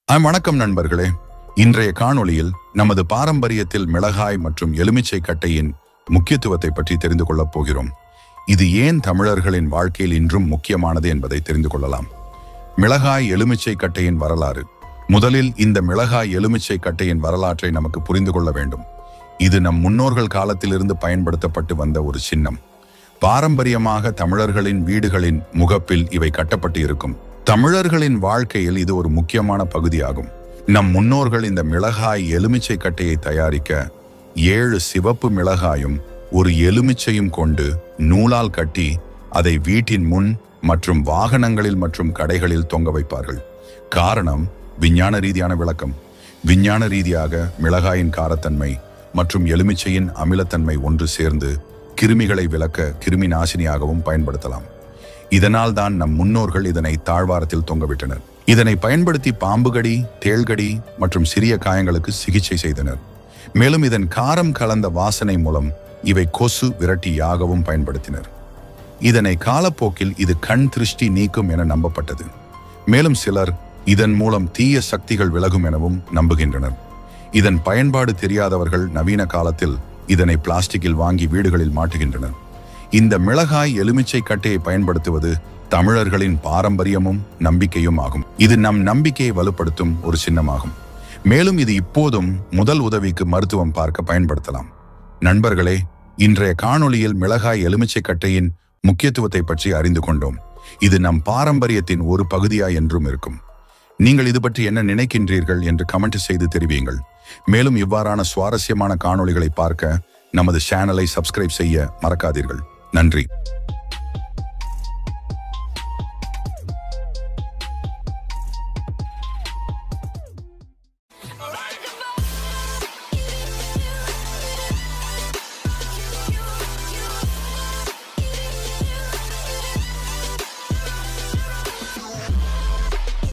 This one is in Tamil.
ஆ, வணக்கம் நண்பர்களே இன்றைய காணொளியில் நமது பாரம்பரியத்தில் மிளகாய் மற்றும் எலுமிச்சை கட்டையின் முக்கியத்துவத்தை பற்றி தெரிந்து கொள்ளப் போகிறோம் இது ஏன் தமிழர்களின் வாழ்க்கையில் இன்றும் முக்கியமானது என்பதை தெரிந்து கொள்ளலாம் மிளகாய் எலுமிச்சை கட்டையின் வரலாறு முதலில் இந்த மிளகாய் எலுமிச்சை கட்டையின் வரலாற்றை நமக்கு புரிந்து கொள்ள வேண்டும் இது நம் முன்னோர்கள் காலத்திலிருந்து பயன்படுத்தப்பட்டு வந்த ஒரு சின்னம் பாரம்பரியமாக தமிழர்களின் வீடுகளின் முகப்பில் இவை கட்டப்பட்டு இருக்கும் தமிழர்களின் வாழ்க்கையில் இது ஒரு முக்கியமான பகுதியாகும் நம் முன்னோர்கள் இந்த மிளகாய் எலுமிச்சை கட்டையை தயாரிக்க ஏழு சிவப்பு மிளகாயும் ஒரு எலுமிச்சையும் கொண்டு நூலால் கட்டி அதை வீட்டின் முன் மற்றும் வாகனங்களில் மற்றும் கடைகளில் தொங்க வைப்பார்கள் காரணம் விஞ்ஞான ரீதியான விளக்கம் விஞ்ஞான ரீதியாக மிளகாயின் காரத்தன்மை மற்றும் எலுமிச்சையின் அமிலத்தன்மை ஒன்று சேர்ந்து கிருமிகளை விலக்க கிருமி நாசினியாகவும் பயன்படுத்தலாம் இதனால் தான் நம் முன்னோர்கள் இதனை தாழ்வாரத்தில் தொங்கவிட்டனர் இதனை பயன்படுத்தி பாம்புகடி தேள்கடி மற்றும் சிறிய காயங்களுக்கு சிகிச்சை செய்தனர் மேலும் இதன் காரம் கலந்த வாசனை மூலம் இவை கொசு விரட்டியாகவும் பயன்படுத்தினர் இதனை காலப்போக்கில் இது கண் திருஷ்டி நீக்கும் என நம்பப்பட்டது மேலும் சிலர் இதன் மூலம் தீய சக்திகள் விலகும் எனவும் நம்புகின்றனர் இதன் பயன்பாடு தெரியாதவர்கள் நவீன காலத்தில் இதனை பிளாஸ்டிக்கில் வாங்கி வீடுகளில் மாட்டுகின்றனர் இந்த மிளகாய் எலுமிச்சை கட்டையை பயன்படுத்துவது தமிழர்களின் பாரம்பரியமும் நம்பிக்கையும் ஆகும் இது நம் நம்பிக்கையை வலுப்படுத்தும் ஒரு சின்னமாகும் மேலும் இது இப்போதும் முதல் உதவிக்கு மருத்துவம் பார்க்க பயன்படுத்தலாம் நண்பர்களே இன்றைய காணொளியில் மிளகாய் எலுமிச்சை கட்டையின் முக்கியத்துவத்தை பற்றி அறிந்து கொண்டோம் இது நம் பாரம்பரியத்தின் ஒரு பகுதியா என்றும் இருக்கும் நீங்கள் இது பற்றி என்ன நினைக்கின்றீர்கள் என்று கமெண்ட் செய்து தெரிவியுங்கள் மேலும் இவ்வாறான சுவாரஸ்யமான காணொளிகளை பார்க்க நமது சேனலை சப்ஸ்கிரைப் செய்ய மறக்காதீர்கள் நன்றி